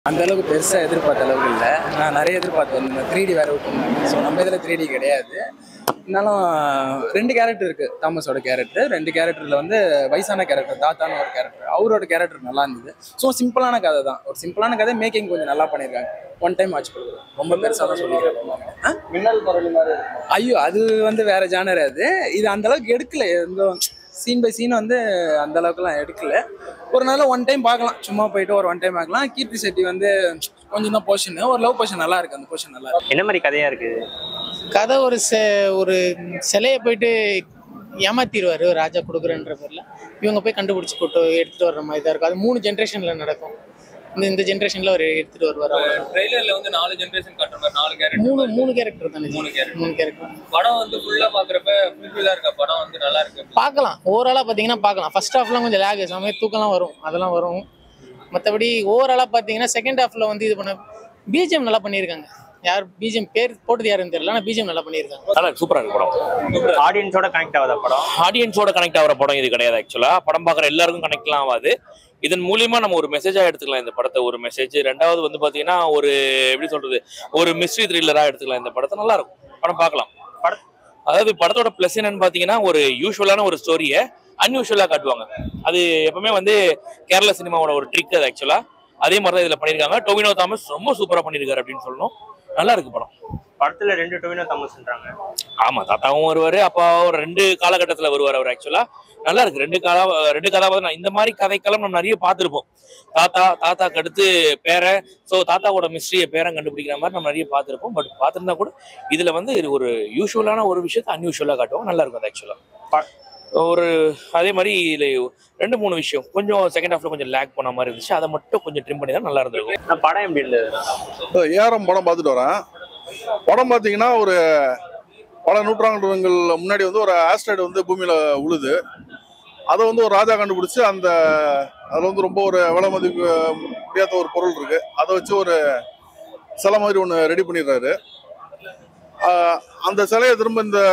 அந்த அளவுக்கு பெருசாக எதிர்பார்த்த அளவுக்கு இல்லை நான் நிறைய எதிர்பார்த்தேன் இந்த த்ரீ டி வேற விட்டுருந்தாங்க ஸோ நம்ம இதில் த்ரீ டி கிடையாது இருந்தாலும் ரெண்டு கேரக்டர் இருக்கு தாமஸோட கேரக்டர் ரெண்டு கேரக்டர்ல வந்து வயசான கேரக்டர் தாத்தான்னு ஒரு கேரக்டர் அவரோட கேரக்டர் நல்லா இருந்தது ஸோ சிம்பிளான கதை தான் ஒரு சிம்பிளான கதை மேக்கிங் கொஞ்சம் நல்லா பண்ணியிருக்காங்க ஒன் டைம் வாட்ச் கொடுக்குறோம் ரொம்ப பெருசாக தான் சொல்லியிருக்காங்க மின்னல் முரளி மாதிரி ஐயோ அது வந்து வேற ஜானர் அது இது அந்த அளவுக்கு எடுக்கல எந்த சீன் பை சீன் வந்து அந்த அளவுக்குலாம் எடுக்கல ஒரு நாள் ஒன் டைம் பார்க்கலாம் சும்மா போயிட்டு ஒரு ஒன் டைம் பார்க்கலாம் கீர்த்தி செட்டி வந்து கொஞ்சம் தான் போர்ஷன் ஒரு லவ் போர்ஷன் நல்லா இருக்கு அந்த போர்ஷன் நல்லா இருக்கு என்ன மாதிரி கதையா இருக்கு கதை ஒரு செ- ஒரு சிலையை போயிட்டு ஏமாத்திடுவாரு ராஜா கொடுக்குறன்ற பேர்ல இவங்க போய் கண்டுபிடிச்சி கூட்டு எடுத்துட்டு வர்ற மாதிரி தான் இருக்கும் அது மூணு ஜென்ரேஷன்ல நடக்கும் இந்த இந்த ஜென்ரேஷன்ல அவர் எடுத்துட்டு வருவார் அவ்வளவுதான். ட்ரெய்லர்ல வந்து நாலு ஜெனரேஷன் காட்டுற மாதிரி நாலு கேரக்டர் மூணு மூணு கேரக்டர் தானே மூணு character. மூணு கேரக்டர் படம் வந்து ஃபுல்லா பாக்குறப்ப ஃபுல்ஃபில்லா இருக்க படம் வந்து நல்லா இருக்கு பார்க்கலாம் ஓவராலாக பார்த்தீங்கன்னா பார்க்கலாம் ஃபர்ஸ்ட் ஹாஃப்லாம் கொஞ்சம் லேக் சமயம் தூக்கம்லாம் வரும் அதெல்லாம் வரும் மற்றபடி ஓவராலாக பார்த்தீங்கன்னா செகண்ட் ஹாஃப்ல வந்து இது பண்ண பிஜிஎம் நல்லா பண்ணியிருக்காங்க யார் பிஜிஎம் பேர் போட்டது யாருன்னு தெரியல ஆனால் பிஜிஎம் நல்லா பண்ணியிருக்காங்க நல்லா சூப்பரா இருக்கு படம் ஆடியன்ஸோட கனெக்ட் ஆகாத படம் ஆடியன்ஸோட கனெக்ட் ஆகிற படம் இது கிடையாது ஆக்சுவலா படம் பார்க்குற எல்லாருக்கும் கனெக்ட்லாம் ஆகாது இதன் மூலியமா நம்ம ஒரு மெசேஜா எடுத்துக்கலாம் இந்த படத்தை ஒரு மெசேஜ் ரெண்டாவது வந்து பாத்தீங்கன்னா ஒரு எப்படி சொல்றது ஒரு மிஸ்ட்ரி த்ரில்லரா எடுத்துக்கலாம் இந்த படத்தை நல்லா இருக்கும் படம் பார்க்கலாம் பட அதாவது படத்தோட ப்ளஸ் என்னன்னு பாத்தீங்கன்னா ஒரு யூஸ்வலான ஒரு ஸ்டோரியை அன்யூஷுவலா காட்டுவாங்க அது எப்பவுமே வந்து கேரளா சினிமாவோட ஒரு ட்ரிக் அது ஆக்சுவலா அதே மாதிரி தான் இதுல பண்ணியிருக்காங்க டொவினோ தாமஸ் ரொம்ப சூப்பரா பண்ணியிருக்காரு அப்படின்னு சொல்லணும் நல்லா இருக்கு படம் படத்துல ரெண்டு டொவினோ தாமஸ்ன்றாங்க ஆமா தாத்தாவும் வருவாரு அப்பாவும் ரெண்டு காலகட்டத்துல வருவார் அவர் ஆக்சுவலா நல்லா இருக்கு ரெண்டு கதா ரெண்டு கதாபாத்திரம் இந்த மாதிரி கதைக்களம் நம்ம நிறைய பார்த்திருப்போம் தாத்தா தாத்தாக்கு அடுத்து பேரை ஸோ தாத்தாவோட மிஸ்ட்ரியை பேரன் கண்டுபிடிக்கிற மாதிரி நம்ம நிறைய பார்த்திருப்போம் பட் பார்த்திருந்தா கூட இதுல வந்து இது ஒரு யூஸ்வலான ஒரு விஷயத்தை அன்யூஷுவலா காட்டுவோம் நல்லா இருக்கும் அது ஆக்சுவலா ஒரு அதே மாதிரி இதுல ரெண்டு மூணு விஷயம் கொஞ்சம் செகண்ட் ஹாஃப்ல கொஞ்சம் லேக் பண்ண மாதிரி இருந்துச்சு அதை மட்டும் கொஞ்சம் ட்ரிம் பண்ணி தான் நல்லா இருந்திருக்கும் நான் படம் எப்படி இருந்தது ஏஆர்எம் படம் பார்த்துட்டு வரேன் படம் பார்த்தீங்கன்னா ஒரு பல நூற்றாண்டுகள் முன்னாடி வந்து ஒரு ஆஸ்ட்ராய்டு வந்து பூமியில் உழுது அதை வந்து ஒரு ராஜா கண்டுபிடிச்சு அந்த அதில் வந்து ரொம்ப ஒரு விலை மதிப்பு முடியாத ஒரு பொருள் இருக்கு அதை வச்சு ஒரு சிலை மாதிரி ஒன்று ரெடி பண்ணிடுறாரு ஆஹ் அந்த சிலையை திரும்ப இந்த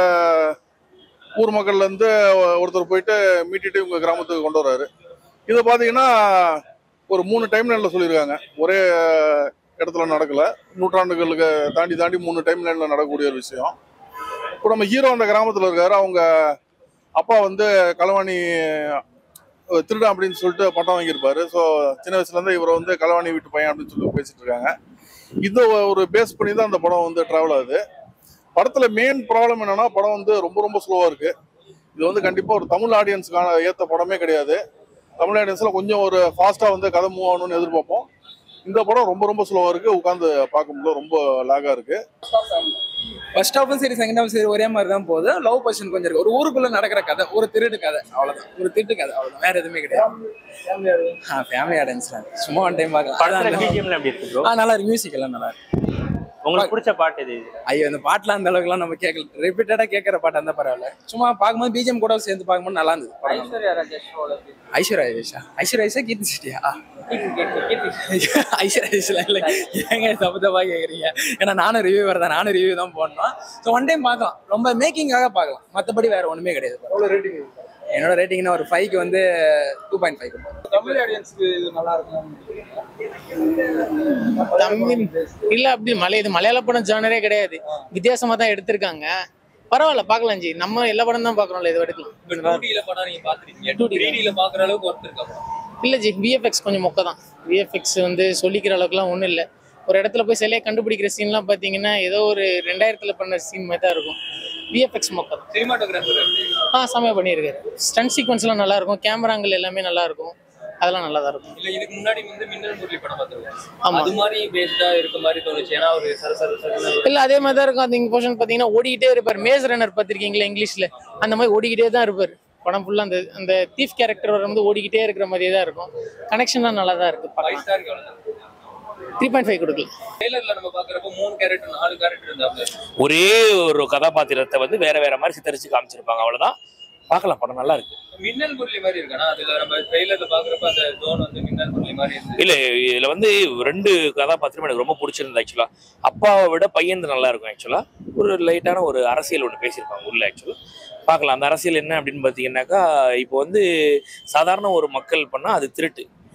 ஊர் மக்கள்ல இருந்து ஒருத்தர் போயிட்டு மீட்டிட்டு இவங்க கிராமத்துக்கு கொண்டு வர்றாரு இதை பார்த்தீங்கன்னா ஒரு மூணு டைம் லைனில் சொல்லியிருக்காங்க ஒரே இடத்துல நடக்கல நூற்றாண்டுகளுக்கு தாண்டி தாண்டி மூணு டைம் லைன்ல நடக்கக்கூடிய ஒரு விஷயம் இப்போ நம்ம ஹீரோ அந்த கிராமத்தில் இருக்காரு அவங்க அப்பா வந்து களவாணி அஹ், திருடன் அப்படின்னு சொல்லிட்டு பட்டம் வாங்கியிருப்பாரு ஸோ சின்ன வயசுலேருந்து இவரை வந்து களவாணி வீட்டு பையன் அப்படின்னு சொல்லி பேசிட்டு இருக்காங்க இதை ஒரு பேஸ் பண்ணி தான் அந்த படம் வந்து ட்ராவல் ஆகுது படத்தில் மெயின் ப்ராப்ளம் என்னன்னா படம் வந்து ரொம்ப ரொம்ப ஸ்லோவாக இருக்கு இது வந்து கண்டிப்பாக ஒரு தமிழ் ஆடியன்ஸுக்கான ஏற்ற படமே கிடையாது தமிழ் ஆடியன்ஸில் கொஞ்சம் ஒரு ஃபாஸ்ட்டாக வந்து கதை மூவ் ஆகணும்னு எதிர்பார்ப்போம் இந்த படம் ரொம்ப ரொம்ப ஸ்லோவாக இருக்கு உட்காந்து பார்க்கும்போது ரொம்ப லாகாக இருக்கு ஃபர்ஸ்ட் ஹாஃபும் சரி செகண்ட் ஹாஃப் சரி ஒரே மாதிரி தான் போகுது லவ் பர்சன் கொஞ்சம் இருக்கு ஒரு ஊருக்குள்ள நடக்கிற கதை ஒரு திருட்டு கதை அவ்வளவுதான் ஒரு திருட்டு கதை அவ்வளவுதான் வேற எதுவுமே கிடையாது ஆ ஃபேமிலி ஆடியன்ஸ் தான் சும்மா ஒன் டைம் பார்க்கலாம் படத்துல அதான் அந்த- பிஜிஎம்ல எப்படி இருக்கு ப்ரோ ஆ நல்லா இருக்கு மியூசிக் எல்லாம் நல்லா இருக்கு உங்களுக்கு பிடிச்ச பாட்டு எது ஐயோ இந்த பாட்டுலாம் அந்த அளவுக்குலாம் நம்ம கேட்கல ரிப்பீட்டடா கேட்கற பாட்டு அந்த பரவாயில்ல சும்மா பார்க்கும்போது பிஜிஎம் கூட சேர்ந்து பார்க்கும்போது நல்லா இருந்தது படம் நல்லா ஐஸ்வர்யா ராஜேஷ் ஐஸ்வர்யா ராஜேஷா ஐஸ்வர்யா ராஜேஷா கீர்த்தி செட்டியா ஐஸ்வர்யா ராஜேஷ்லாம் இல்லை ஏங்க தப்பு தப்பா கேட்குறீங்க ஏன்னா நானும் ரிவ்யூ வரதான் நானும் ரிவ்யூ தான் போடணும் ஸோ ஒன் டைம் பார்க்கலாம் ரொம்ப மேக்கிங்காக பார்க்கலாம் மற்றபடி வேற ஒன்றுமே கிடையாது எவ்வளவு ரேட்டிங் என்னோட ரேட்டிங்னா ஒரு ஃபைவ்க்கு வந்து டூ பாயிண்ட் ஃபைவ் தமிழ் ஆடியன்ஸ்க்கு இது நல்லா இருக்கும் தமிழ் இல்ல அப்படி மலை இது மலையாள படம் ஜானரே கிடையாது வித்தியாசமா தான் எடுத்திருக்காங்க பரவாயில்ல பார்க்கலாம் ஜி நம்ம எல்லா படம் தான் பார்க்கறோம்ல இது எடுக்கலாம் டூ டில படம் நீங்க பாத்துருக்கீங்க டூ டில பாக்குற அளவுக்கு ஒருத்தர் இருக்கா படம் இல்ல ஜி விஎஃப்எக்ஸ் கொஞ்சம் மொக்க தான் விஎஃப்எக்ஸ் வந்து சொல்லிக்கிற அளவுக்குலாம் ஒன்றும் இல்லை ஒரு இடத்துல போய் சிலையை கண்டுபிடிக்கிற சீன்லாம் பார்த்தீங்கன்னா ஏதோ ஒரு ரெண்டாயிரத்துல பண்ண சீன் மாதிரி தான் இருக்கும் விஎஃப்எக்ஸ் மொக்க தான் சினிமாட்டோகிராஃபர் ஆ செமையா பண்ணியிருக்காரு ஸ்டன் சீக்வன்ஸ்லாம் நல்லா இருக்கும் கேமராங்கள் எல்லாமே நல்லா இருக்கும் அதெல்லாம் நல்லா தான் இருக்கும் இல்ல இதுக்கு முன்னாடி வந்து மின்னல் முரளி படம் பார்த்திருக்கோம் ஆமா. அது மாதிரி பேஸ்டா இருக்க மாதிரி தோணுச்சு ஏன்னா ஒரு சர சர சர இல்ல அதே மாதிரி தான் இருக்கும் அந்த போர்ஷன் பார்த்தீங்கன்னா ஓடிக்கிட்டே இருப்பார் மேஸ் ரன்னர் பார்த்திருக்கீங்களா இங்கிலீஷ்ல அந்த மாதிரி ஓடிக்கிட்டே தான் இருப்பார் படம் ஃபுல்லாக அந்த அந்த தீஃப் கேரக்டர் வரும்போது ஓடிக்கிட்டே இருக்கிற மாதிரியே தான் இருக்கும் கனெக்ஷன்லாம் நல்லா தான் இருக்கு ஃபைவ் பார்க்கலாம் ஸ்டாருக்கு எவ்வளவு த்ரீ பாயிண்ட் ஃபைவ் கொடுக்கலாம் ட்ரெய்லர்ல நம்ம பாக்குறப்ப மூணு கேரக்டர் நாலு கேரக்டர் இருந்தாப்ல ஒரே ஒரு கதாபாத்திரத்தை வந்து வேற வேற மாதிரி சித்தரிச்சு காமிச்சிருப்பாங்க அவ்வளவுதான் பார்க்கலாம் படம் நல்லா இருக்கு மின்னல் முரளி மாதிரி இருக்கானா அதுல நம்ம ட்ரெய்லர்ல பாக்குறப்ப அந்த ஜோன் வந்து மின்னல் முரளி மாதிரி இருக்கு இல்ல இதுல வந்து ரெண்டு கதாபாத்திரம் எனக்கு ரொம்ப பிடிச்சிருந்தது ஆக்சுவலா அப்பாவை விட பையன் நல்லா இருக்கும் ஆக்சுவலா ஒரு லைட்டான ஒரு அரசியல் ஒன்று பேசியிருப்பாங்க உள்ள ஆக்சுவலா பார்க்கலாம் அந்த அரசியல் என்ன அப்படின்னு பார்த்தீங்கன்னாக்கா இப்போ வந்து சாதாரண ஒரு மக்கள் பண்ணால் அது திருட்டு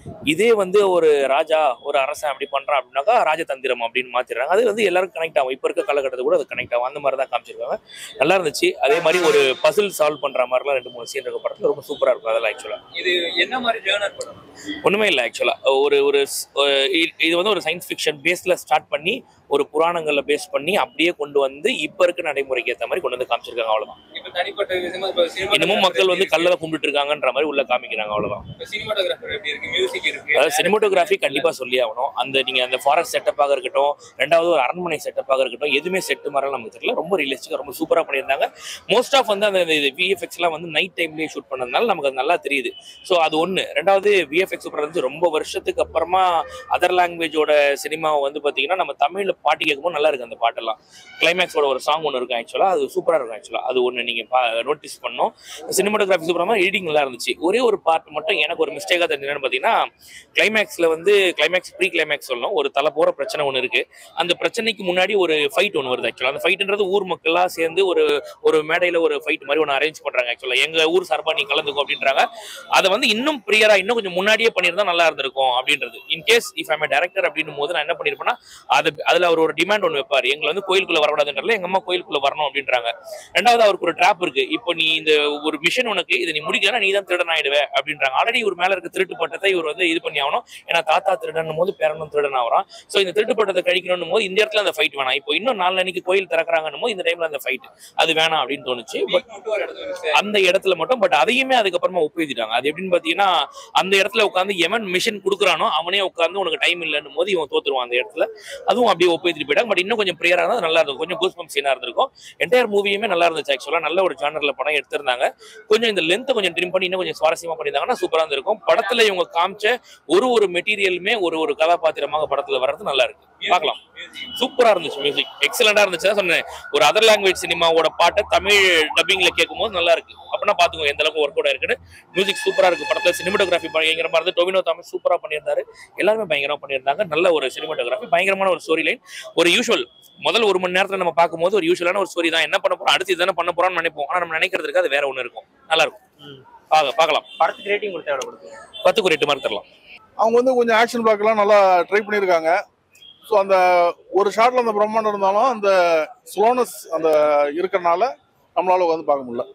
இதே வந்து ஒரு ராஜா ஒரு அரசன் அப்படி பண்றான் அப்படின்னாக்கா ராஜதந்திரம் அப்படின்னு மாத்திடுறாங்க அது வந்து எல்லாரும் கனெக்ட் ஆகும் இப்போ இருக்க காலகட்டத்தில் கூட அது கனெக்ட் ஆகும் அந்த மாதிரி தான் காமிச்சிருக்காங்க நல்லா இருந்துச்சு அதே மாதிரி ஒரு பசில் சால்வ் பண்ற மாதிரிலாம் ரெண்டு மூணு சீன் இருக்க படத்துல ரொம்ப சூப்பரா இருக்கும் அதெல்லாம் ஆக்சுவலா இது என்ன மாதிரி ஜேர்னர் படம் ஒண்ணுமே இல்லை ஆக்சுவலா ஒரு ஒரு ஸ்- அஹ் இ- இது வந்து ஒரு சயின்ஸ் ஃபிக்ஷன் பேஸ்ல ஸ்டார்ட் பண்ணி ஒரு புராணங்கள்ல பேஸ் பண்ணி அப்படியே கொண்டு வந்து இப்ப இருக்க நடைமுறைக்கு ஏற்ற மாதிரி கொண்டு வந்து காமிச்சிருக்காங்க அவ்வளவுதான் இப்ப தனிப்பட்ட விதமா இப்ப சினிமா இன்னமும் மக்கள் வந்து கல்லில் கும்பிட்டு இருக்காங்கன்ற மாதிரி உள்ள காமிக்கிறாங்க அவ்வளவுதான் சினிமாட்டோகிராஃபர் எப்படி இருக்கு மியூசிக் இருக்கு அதாவது சினிமோட்டோகிராஃபி கண்டிப்பா சொல்லி ஆகணும் அந்த நீங்க அந்த ஃபாரஸ்ட் செட்டப்பாக இருக்கட்டும் ரெண்டாவது ஒரு அரண்மனை செட்டப்பாக இருக்கட்டும் எதுவுமே செட்டு மாதிரிலாம் நமக்கு தெரியல ரொம்ப ரியலிஸ்டிக்கா ரொம்ப சூப்பரா பண்ணியிருந்தாங்க மோஸ்ட் ஆஃப் வந்து அந்த விஎஃப்எக்ஸ் எல்லாம் வந்து நைட் டைம்லயே ஷூட் பண்ணதுனால நமக்கு அது நல்லா தெரியுது ஸோ அது ஒண்ணு ரெண்டாவது விஎஃப்எக்ஸ் வந்து ரொம்ப வருஷத்துக்கு அப்புறமா அதர் லாங்குவேஜோட சினிமாவை வந்து பாத்தீங்கன்னா நம்ம தமிழ்ல பாட்டு கேட்கும்போது நல்லா இருக்கு அந்த பாட்டெல்லாம் கிளைமேக்ஸோட ஒரு சாங் ஒன்று இருக்கும் ஆக்சுவலா அது சூப்பரா இருக்கும் ஆக்சுவலா அது ஒன்று நீங்க நோட்டீஸ் பண்ணோம் சினிமாட்டோகிராஃபி சூப்பரமா எடிட்டிங் நல்லா இருந்துச்சு ஒரே ஒரு பார்ட் மட்டும் எனக்கு ஒரு மிஸ்டேக்காக தெரிஞ்சது என்னன்னு பார்த்தீங்கன்னா கிளைமேக்ஸ்ல வந்து கிளைமேக்ஸ் ப்ரீ கிளைமேக்ஸ் சொல்லணும் ஒரு தலை போற பிரச்சனை ஒன்று இருக்கு அந்த பிரச்சனைக்கு முன்னாடி ஒரு ஃபைட் ஒன்று வருது ஆக்சுவலா அந்த ஃபைட்ன்றது ஊர் மக்கள்லாம் சேர்ந்து ஒரு ஒரு மேடையில ஒரு ஃபைட் மாதிரி ஒன்று அரேஞ்ச் பண்றாங்க ஆக்சுவலா எங்க ஊர் சார்பா நீ கலந்துக்கோ அப்படின்றாங்க அதை வந்து இன்னும் பிரியரா இன்னும் கொஞ்சம் முன்னாடியே பண்ணியிருந்தா நல்லா இருந்திருக்கும் அப்படின்றது இன்கேஸ் இஃப் ஐம் டேரக்டர் அப்படின்னும் போது நான் என்ன பண்ணிருப்பேன்னா அது அதுல அவர் ஒரு டிமாண்ட் ஒன்று வைப்பார் எங்களை வந்து கோயிலுக்குள்ள வரக்கூடாதுன்றதுல எங்க அம்மா கோயிலுக்குள்ள வரணும் அப்படின்றாங்க ரெண்டாவது அவருக்கு ஒரு ட்ராப் இருக்கு இப்போ நீ இந்த ஒரு மிஷன் உனக்கு இதை நீ முடிக்கலன்னா நீ தான் திருடன் ஆயிடுவ அப்படின்றாங்க ஆல்ரெடி இவர் மேல இருக்க திருட்டு பட்டத்தை இவர் வந்து இது பண்ணி ஆகணும் ஏன்னா தாத்தா திருடனும் போது பேரனும் திருடன் ஆகிறான் ஸோ இந்த திருட்டு பட்டத்தை கழிக்கணும் போது இந்த இடத்துல அந்த ஃபைட் வேணாம் இப்போ இன்னும் நாலு அன்னைக்கு கோயில் திறக்கிறாங்கன்னும் போது இந்த டைம்ல அந்த ஃபைட் அது வேணாம் அப்படின்னு தோணுச்சு பட் மட்டும் ஒரு இடத்துல miss அந்த இடத்துல மட்டும் பட் அதையுமே அதுக்கப்புறமா ஒப்புவிட்டாங்க அது எப்படின்னு பாத்தீங்கன்னா அந்த இடத்துல உட்காந்து எவன் மிஷன் கொடுக்குறானோ அவனே உட்காந்து உனக்கு டைம் இல்லைன்னு போது இவன் தோத்துருவான் அந்த இடத்துல அதுவும் அப்படியே ஒப்புவித்துட்டு போயிட்டாங்க பட் இன்னும் கொஞ்சம் ப்ரியரா இருந்தா நல்லா இருக்கும் கொஞ்சம் கூஸ் பம்ப் சீனா இருந்திருக்கும் என்டையர் மூவியுமே நல்லா இருந்துச்சு ஆக்சுவலா நல்ல ஒரு ஜானர்ல படம் எடுத்திருந்தாங்க கொஞ்சம் இந்த லென்த்தை கொஞ்சம் ட்ரிம் பண்ணி இன்னும் கொஞ்சம் சுவாரஸ்யமா பண்ணியிருந்தாங்கன்னா சூப்பரா இருந்திருக்கும் படத்துல இவங்க காமிச்ச ஒரு ஒரு மெட்டீரியலுமே ஒரு ஒரு கதாபாத்திரமாக படத்துல வர்றது நல்லா இருக்கு பார்க்கலாம் சூப்பரா இருந்துச்சு மியூசிக் எக்ஸலண்டா இருந்துச்சு தான் சொன்னேன் ஒரு அதர் லாங்குவேஜ் சினிமாவோட பாட்டை தமிழ் டப்பிங்ல கேட்கும்போது நல்லா இருக்கு அப்படின்னா பாத்துக்கோ எந்த அளவுக்கு ஒர்க் அவுட் இருக்குன்னு மியூசிக் சூப்பரா இருக்கு படத்துல சினிமாட்டோகிராஃபி பயங்கரமா இருந்து டொவினோ தாமஸ் சூப்பரா பண்ணியிருந்தாரு எல்லாருமே பயங்கரமா பண்ணியிருந்தாங்க நல்ல ஒரு சினிமாட்டோகிராஃபி பயங்கரமான ஒரு ஸ்டோரி லைன் ஒரு யூஷுவல் முதல் ஒரு மணி நேரத்துல நம்ம பார்க்கும்போது ஒரு யூஷுவலான ஒரு ஸ்டோரி தான் என்ன பண்ண போறோம் அடுத்து இதானே பண்ண போறோம்னு நினைப்போம் ஆனா நம்ம நினைக்கிறது இருக்கு அது வேற ஒண்ணு இருக்கும் நல்லா இருக்கும் பாக்க- பார்க்கலாம் படத்துக்கு ரேட்டிங் கொடுத்தா எவ்வளவு கொடுப்பீங்க பத்துக்கு ஒரு எட்டு மார்க் தரலாம் அவங்க வந்து கொஞ்சம் ஆக்ஷன் பிளாக்லாம் நல்லா ட்ரை பண்ணியிருக்காங்க ஸோ அந்த ஒரு ஷாட்ல அந்த பிரம்மாண்டம் இருந்தாலும் அந்த ஸ்லோனஸ் அந்த இருக்கறனால நம்மளால வந்து பார்க்க முடியல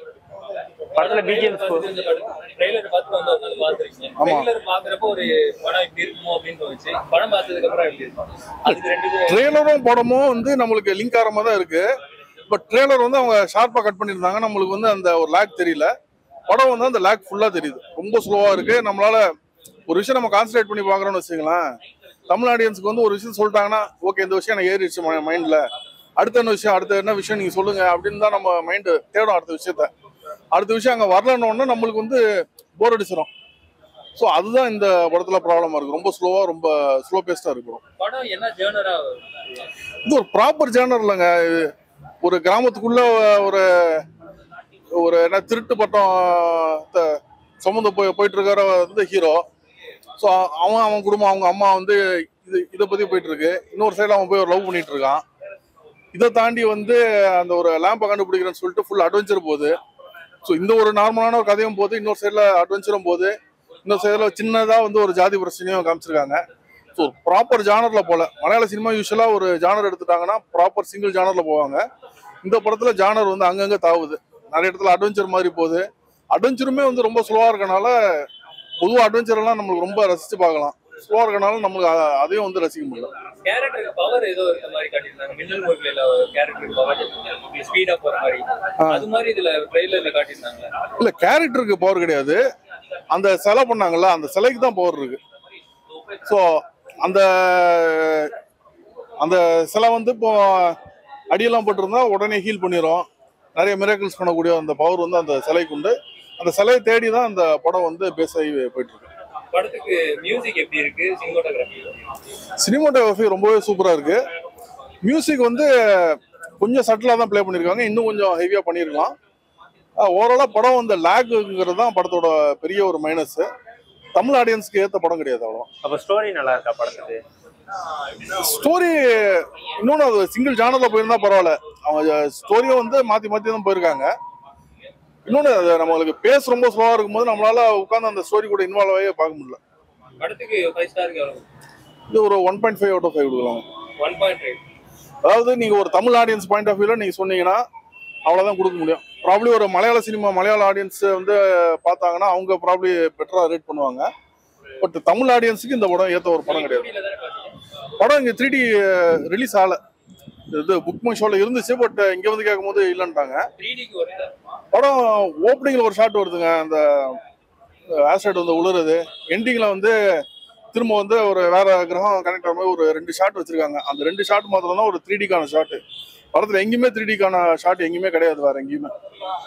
படத்துல பிஜிஎம் ட்ரெய்லர் பார்த்து வந்து உட்காந்து பார்த்துருக்கீங்க ஆமா. ட்ரெய்லர் பாக்குறப்போ ஒரு படம் இப்படி இருக்குமோ அப்படின்னு தோணுச்சு படம் பார்த்ததுக்கு அப்புறம் எப்படி இருக்கும் அதுக்கு ரெண்டு இது ட்ரெய்லரும் படமும் வந்து நம்மளுக்கு லிங்க் ஆகிற மாதிரி தான் இருக்கு பட் ட்ரெய்லர் வந்து அவங்க ஷார்ப்பாக கட் பண்ணியிருந்தாங்க நம்மளுக்கு வந்து அந்த ஒரு லேக் தெரியல படம் வந்து அந்த லேக் ஃபுல்லாக தெரியுது ரொம்ப ஸ்லோவாக இருக்கு நம்மளால ஒரு விஷயம் நம்ம கான்சன்ட்ரேட் பண்ணி பார்க்குறோம்னு வச்சுக்கலாம் தமிழ் ஆடியன்ஸ்க்கு வந்து ஒரு விஷயம் சொல்லிட்டாங்கன்னா ஓகே இந்த விஷயம் எனக்கு ஏறிடுச்சு மைண்டில் அடுத்த என்ன விஷயம் அடுத்த என்ன விஷயம் நீங்கள் சொல்லுங்க அப்படின்னு தான் நம்ம மைண்டு தேடும் அடுத்த விஷயத்த அடுத்த விஷயம் அங்கே வரலன்னொன்னே நம்மளுக்கு வந்து போர் அடிச்சிடும் ஸோ அதுதான் இந்த படத்தில் ப்ராப்ளமாக இருக்குது ரொம்ப ஸ்லோவாக ரொம்ப ஸ்லோ பேஸ்டாக இருக்கு படம் படம் என்ன ஜேர்னரா இது ஒரு ப்ராப்பர் ஜேர்னர் இல்லைங்க இது ஒரு கிராமத்துக்குள்ள ஒரு ஒரு என்ன திருட்டு பட்டம் த- சுமந்து போய் போயிட்டு இருக்கிற வந்து ஹீரோ ஸோ அவன் அவன் குடும்பம் அவங்க அம்மா வந்து இது இதை பத்தி போயிட்டு இருக்கு இன்னொரு சைடில் அவன் போய் ஒரு லவ் பண்ணிட்டு இருக்கான் இதை தாண்டி வந்து அந்த ஒரு லேம்பை கண்டுபிடிக்கிறேன்னு சொல்லிட்டு ஃபுல் அட்வென்ச்சர் போகுது ஸோ இந்த ஒரு நார்மலான ஒரு கதையும் போது இன்னொரு சைடில் அட்வென்ச்சரும் போகுது இன்னொரு சைடில் சின்னதாக வந்து ஒரு ஜாதி பிரச்சனையும் காமிச்சிருக்காங்க ஸோ ப்ராப்பர் ஜானரில் போல மலையாள சினிமா யூஸ்வலாக ஒரு ஜானர் எடுத்துட்டாங்கன்னா ப்ராப்பர் சிங்கிள் ஜானரில் போவாங்க இந்த படத்தில் ஜானர் வந்து அங்கங்கே தாவுது நிறைய இடத்துல அட்வென்ச்சர் மாதிரி போகுது அட்வென்ச்சருமே வந்து ரொம்ப ஸ்லோவாக இருக்கனால பொதுவாக அட்வென்ச்சர்லாம் நம்மளுக்கு ரொம்ப ரசித்து பார்க்கலாம் ஸ்லோவாக இருக்கனால நம்மளுக்கு அ- அதையும் வந்து ரசிக்க முடியல கேரக்டருக்கு பவர் ஏதோ இருக்க மாதிரி காட்டியிருந்தாங்க மின்னல் முருகையில கேரக்டருக்கு பவர் ஸ்பீடா போற மாதிரி அது மாதிரி இதுல ட்ரெய்லர்ல காட்டியிருந்தாங்க இல்லை கேரக்டருக்கு பவர் கிடையாது அந்த சிலை பண்ணாங்கல்ல அந்த சிலைக்கு தான் பவர் இருக்கு ஸோ அந்த அந்த சிலை வந்து இப்போ அடியெல்லாம் போட்டிருந்தா உடனே ஹீல் பண்ணிடும் நிறைய மிராக்கிள்ஸ் பண்ணக்கூடிய அந்த பவர் வந்து அந்த சிலைக்கு உண்டு அந்த சிலையை தேடி தான் அந்த படம் வந்து பேஸ் ஆகி போயிட்டு இருக்கு படத்துக்கு மியூசிக் எப்படி இருக்கு சினிமோட்டோகிராஃபி சினிமாட்டோகிராஃபி ரொம்பவே சூப்பராக இருக்கு மியூசிக் வந்து கொஞ்சம் சட்டிலாக தான் ப்ளே பண்ணியிருக்காங்க இன்னும் கொஞ்சம் ஹெவியாக பண்ணியிருக்கலாம் ஓவராலாக படம் வந்து லேக்குங்கிறது தான் படத்தோட பெரிய ஒரு மைனஸ் தமிழ் ஆடியன்ஸ்க்கு ஏற்ற படம் கிடையாது அவ்வளோ அப்ப ஸ்டோரி நல்லா இருக்கா படத்துக்கு ஸ்டோரி இன்னொன்று அது சிங்கிள் ஜானரில் போயிருந்தா பரவாயில்ல அவங்க ஸ்டோரியும் வந்து மாற்றி மாற்றி தான் போயிருக்காங்க இன்னொன்று அது நம்மளுக்கு பேஸ் ரொம்ப ஸ்லோவாக இருக்கும்போது நம்மளால உட்காந்து அந்த ஸ்டோரி கூட இன்வால்வ் ஆகி பார்க்க முடியல படத்துக்கு ஃபைவ் ஸ்டாருக்கு எவ்வளவு இது ஒரு one point five out of five கொடுக்கலாம் ஒன் பாயிண்ட் ஃபைவ் அதாவது நீங்க ஒரு தமிழ் ஆடியன்ஸ் பாயிண்ட் ஆஃப் வியூல நீங்க சொன்னீங்கன்னா அவ்வளவுதான் கொடுக்க முடியும் ப்ராப்ளி ஒரு மலையாள சினிமா மலையாள ஆடியன்ஸ் வந்து பார்த்தாங்கன்னா அவங்க ப்ராப்ளி பெட்டரா ரேட் பண்ணுவாங்க பட் தமிழ் ஆடியன்ஸுக்கு இந்த படம் ஏத்த ஒரு படம் கிடையாது தானே பாத்தீங்க படம் இங்க த்ரீ டி ரிலீஸ் ஆகல இது புக் மை ஷோல இருந்துச்சு பட் இங்க வந்து கேட்கும்போது இல்லைன்ட்டாங்க த்ரீ டிக்கு வருதா படம் ஓப்பனிங்ல ஒரு ஷாட் வருதுங்க அந்த ஆசிட் வந்து உழுறது எண்டிங்ல வந்து திரும்ப வந்து ஒரு வேற கிரகம் கனெக்ட் ஆகிற மாதிரி ஒரு ரெண்டு ஷாட் வச்சிருக்காங்க அந்த ரெண்டு ஷாட் மாத்திரம் தான் ஒரு த்ரீ டிக்கான ஷாட் படத்துல எங்கேயுமே த்ரீ டிக்கான ஷாட் எங்கேயுமே கிடையாது வேற எங்கேயுமே